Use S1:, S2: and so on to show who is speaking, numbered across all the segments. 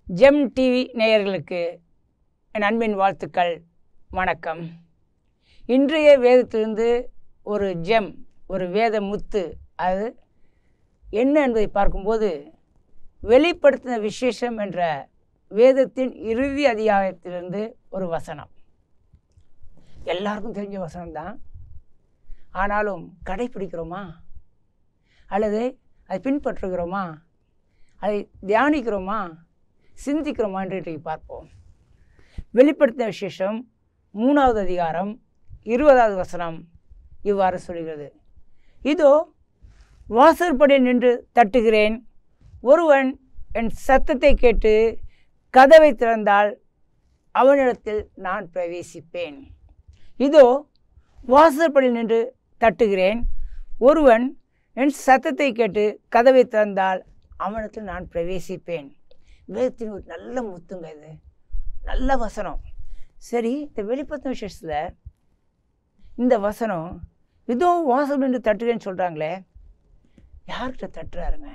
S1: GeM TV நேயர்களுக்கு என் அன்பின் வாழ்த்துக்கள் வணக்கம் இன்றைய வேதத்திலிருந்து ஒரு ஜெம் ஒரு வேத முத்து அது என்ன என்பதை பார்க்கும்போது வெளிப்படுத்தின விசேஷம் என்ற வேதத்தின் இறுதி அதிகாரத்திலிருந்து ஒரு வசனம் எல்லாருக்கும் தெரிஞ்ச வசனம்தான் ஆனாலும் கடைப்பிடிக்கிறோமா அல்லது அதை பின்பற்றுகிறோமா அதை தியானிக்கிறோமா சிந்திக்கிறோமா என்று இன்றைக்கு பார்ப்போம் வெளிப்படுத்தின விசேஷம் மூணாவது அதிகாரம் இருபதாவது வசனம் இவ்வாறு சொல்கிறது இதோ வாசற்படி நின்று தட்டுகிறேன் ஒருவன் என் சத்தத்தை கேட்டு கதவை திறந்தால் அவனிடத்தில் நான் பிரவேசிப்பேன் இதோ வாசற்படி நின்று தட்டுகிறேன் ஒருவன் என் சத்தத்தை கேட்டு கதவை திறந்தால் அவனிடத்தில் நான் பிரவேசிப்பேன் வேதத்தின் ஒரு நல்ல முத்துங்க இது நல்ல வசனம் சரி இந்த வெளிப்படுத்தின விசேஷத்தில் இந்த வசனம் இதோ வாசல் நின்று தட்டுகிறேன்னு சொல்கிறாங்களே யார்கிட்ட தட்டுறாருங்க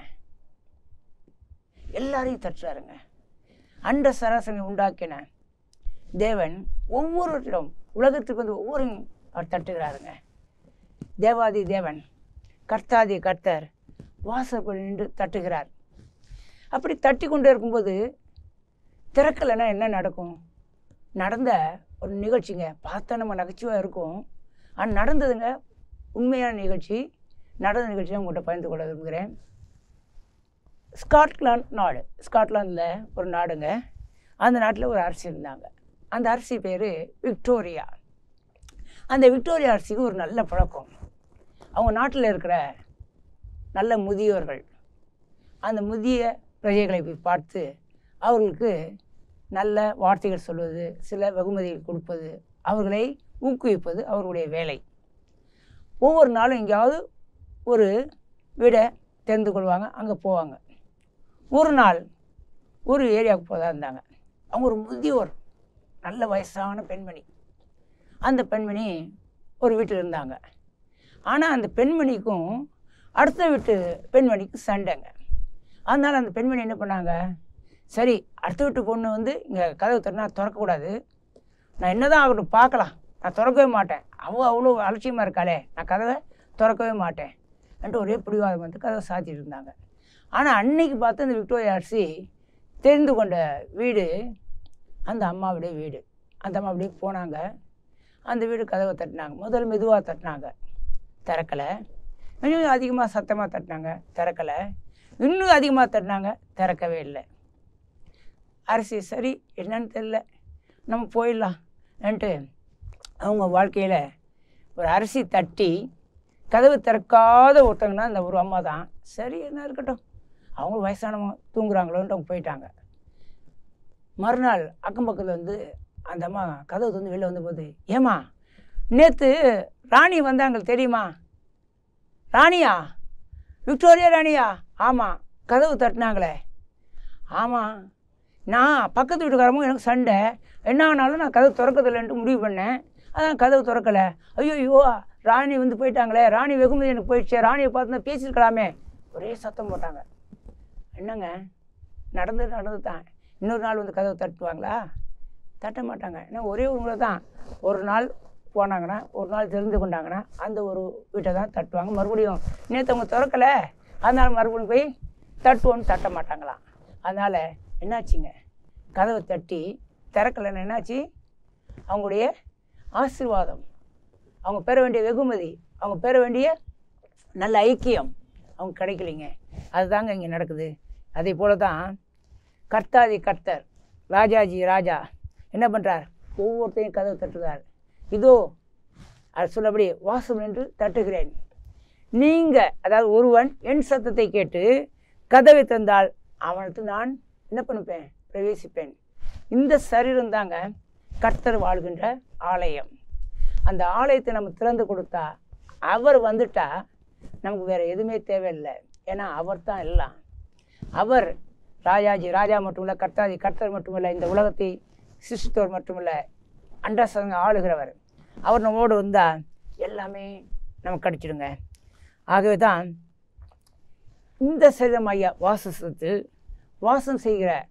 S1: எல்லாரையும் தட்டுறாருங்க அண்ட சராசரி உண்டாக்கின தேவன் ஒவ்வொருவரிடம் உலகத்துக்கு வந்து ஒவ்வொரு அவர் தட்டுகிறாருங்க தேவாதி தேவன் கர்த்தாதி கர்த்தர் வாசற்படி நின்று தட்டுகிறார் அப்படி தட்டி கொண்டே இருக்கும்போது திறக்கலைன்னா என்ன நடக்கும் நடந்த ஒரு நிகழ்ச்சிங்க பார்த்தா நம்ம நகைச்சுவாக இருக்கும் ஆனால் நடந்ததுங்க உண்மையான நிகழ்ச்சி நடந்த நிகழ்ச்சி உங்கள்கிட்ட பகிர்ந்து கொள்ள விரும்புகிறேன் ஸ்காட்லாந்து நாடு ஸ்காட்லாந்தில் ஒரு நாடுங்க அந்த நாட்டில் ஒரு அரசி இருந்தாங்க அந்த அரசி பேர் விக்டோரியா அந்த விக்டோரியா அரசிக்கு ஒரு நல்ல பழக்கம் அவங்க நாட்டில் இருக்கிற நல்ல முதியோர்கள் அந்த முதிய பிரஜைகளை போய் பார்த்து அவர்களுக்கு நல்ல வார்த்தைகள் சொல்வது சில வெகுமதிகள் கொடுப்பது அவர்களை ஊக்குவிப்பது அவர்களுடைய வேலை ஒவ்வொரு நாளும் எங்கேயாவது ஒரு வீடை தெரிந்து கொள்வாங்க அங்கே போவாங்க ஒரு நாள் ஒரு ஏரியாவுக்கு போதா இருந்தாங்க அவங்க ஒரு முதியோர் நல்ல வயசான பெண்மணி அந்த பெண்மணி ஒரு வீட்டில் இருந்தாங்க ஆனால் அந்த பெண்மணிக்கும் அடுத்த வீட்டு பெண்மணிக்கும் சண்டைங்க அதனால் அந்த பெண்மணி என்ன பண்ணாங்க சரி அடுத்த வீட்டு பொண்ணு வந்து இங்கே கதவு திறனா திறக்கக்கூடாது நான் என்ன தான் ஆகட்டும் பார்க்கலாம் நான் திறக்கவே மாட்டேன் அவள் அவ்வளோ அலட்சியமாக இருக்காளே நான் கதவை திறக்கவே மாட்டேன்ன்ட்டு ஒரே பிடிவாதம் வந்து கதவை சாத்திட்டு இருந்தாங்க ஆனால் அன்னைக்கு பார்த்து அந்த விக்டோரியா அரசி தெரிந்து கொண்ட வீடு அந்த அம்மாவுடைய வீடு அந்த அம்மா அப்படியே போனாங்க அந்த வீடு கதவை தட்டினாங்க முதல்ல மெதுவாக தட்டினாங்க திறக்கலை இன்னும் அதிகமாக சத்தமாக தட்டினாங்க திறக்கலை இன்னும் அதிகமாக தட்டினாங்க திறக்கவே இல்லை அரசி சரி என்னன்னு தெரில நம்ம போயிடலாம்ன்ட்டு அவங்க வாழ்க்கையில் ஒரு அரிசி தட்டி கதவு திறக்காத ஒருத்தங்கன்னா அந்த ஒரு அம்மா தான் சரி என்ன இருக்கட்டும் அவங்க வயசானவங்க தூங்குறாங்களோன்ட்டு அவங்க போயிட்டாங்க மறுநாள் அக்கம் பக்கத்தில் வந்து அந்த அம்மா கதவு வந்து வெளில வந்தபோது ஏம்மா நேற்று ராணி வந்தாங்க தெரியுமா ராணியா விக்டோரியா ராணியா ஆமாம் கதவு தட்டினாங்களே ஆமாம் நான் பக்கத்து வீட்டுக்காரமும் எனக்கு சண்டை என்ன ஆனாலும் நான் கதவு திறக்கதில்லைன்ட்டு முடிவு பண்ணேன் அதான் கதவு திறக்கலை ஐயோ ஐயோ ராணி வந்து போயிட்டாங்களே ராணி வெகுமதி எனக்கு போயிடுச்சே ராணியை பார்த்து தான் பேசியிருக்கலாமே ஒரே சத்தம் போட்டாங்க என்னங்க நடந்து நடந்து தான் இன்னொரு நாள் வந்து கதவை தட்டுவாங்களா தட்ட மாட்டாங்க ஏன்னா ஒரே ஒரு முறை தான் ஒரு நாள் போனாங்கன்னா ஒரு நாள் தெரிந்து கொண்டாங்கன்னா அந்த ஒரு வீட்டை தான் தட்டுவாங்க மறுபடியும் நேற்று அவங்க திறக்கலை அதனால் மறுபடியும் போய் தட்டுவோன்னு தட்ட மாட்டாங்களாம் அதனால் என்னாச்சுங்க கதவை தட்டி திறக்கலைன்னு என்னாச்சு அவங்களுடைய ஆசீர்வாதம் அவங்க பெற வேண்டிய வெகுமதி அவங்க பெற வேண்டிய நல்ல ஐக்கியம் அவங்க கிடைக்கலைங்க அதுதாங்க இங்கே நடக்குது அதே போல தான் கர்த்தாதி கர்த்தர் ராஜாஜி ராஜா என்ன பண்ணுறார் ஒவ்வொருத்தையும் கதவு தட்டுகிறார் இதோ அது சொல்லபடி வாசம் என்று தட்டுகிறேன் நீங்கள் அதாவது ஒருவன் என் சத்தத்தை கேட்டு கதவை தந்தால் அவனுக்கு நான் என்ன பண்ணுப்பேன் பிரவேசிப்பேன் இந்த சரீரம் தாங்க கர்த்தர் வாழ்கின்ற ஆலயம் அந்த ஆலயத்தை நம்ம திறந்து கொடுத்தா அவர் வந்துட்டா நமக்கு வேறு எதுவுமே தேவையில்லை ஏன்னா அவர் தான் எல்லாம் அவர் ராஜாஜி ராஜா மட்டுமில்ல கர்த்தாதி கர்த்தர் மட்டுமில்ல இந்த உலகத்தை சிருஷ்டித்தவர் மட்டுமில்ல அண்டசங்க ஆளுகிறவர் அவர் நம்மோடு வந்தால் எல்லாமே நமக்கு கிடைச்சிடுங்க ஆகவே தான் இந்த சரீரம் ஐயா வாசத்து வாசம் செய்கிற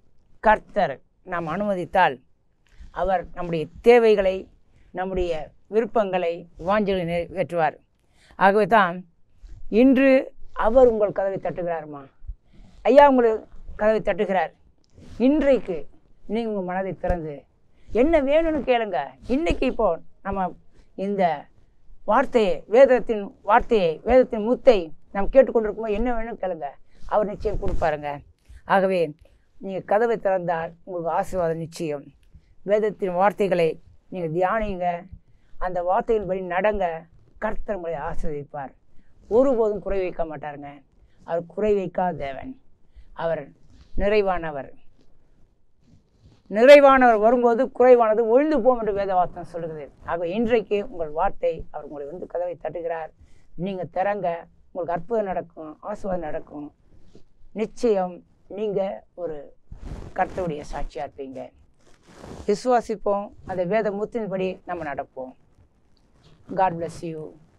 S1: கர்த்தர் நாம் அனுமதித்தால் அவர் நம்முடைய தேவைகளை நம்முடைய விருப்பங்களை வாஞ்சலை நிறைவேற்றுவார் ஆகவே தான் இன்று அவர் உங்கள் கதவை தட்டுகிறாருமா ஐயா உங்கள் கதவை தட்டுகிறார் இன்றைக்கு நீங்கள் உங்கள் மனதை திறந்து என்ன வேணும்னு கேளுங்க இன்னைக்கு இப்போ நம்ம இந்த வார்த்தையை வேதத்தின் வார்த்தையை வேதத்தின் முத்தை நாம் கேட்டுக்கொண்டிருக்கும்போது என்ன வேணும் கேளுங்க அவர் நிச்சயம் கொடுப்பாருங்க ஆகவே நீங்கள் கதவை திறந்தால் உங்களுக்கு ஆசீர்வாதம் நிச்சயம் வேதத்தின் வார்த்தைகளை நீங்கள் தியானிங்க அந்த வார்த்தையின்படி நடங்க கர்த்தர் உங்களை ஆசீர்வதிப்பார் ஒருபோதும் குறை வைக்க மாட்டாருங்க அவர் குறை வைக்காத தேவன் அவர் நிறைவானவர் நிறைவானவர் வரும்போது குறைவானது ஒழிந்து போகும் என்று வேதவார்த்தம் சொல்லுகிறது ஆக இன்றைக்கு உங்கள் வார்த்தை அவர் உங்களை வந்து கதவை தட்டுகிறார் நீங்கள் திறங்க உங்களுக்கு அற்புதம் நடக்கும் ஆசீர்வாதம் நடக்கும் நிச்சயம் நீங்கள் ஒரு கர்த்தருடைய சாட்சியாக இருப்பீங்க விசுவாசிப்போம் அந்த வேத முத்தின்படி நம்ம நடப்போம் காட் bless யூ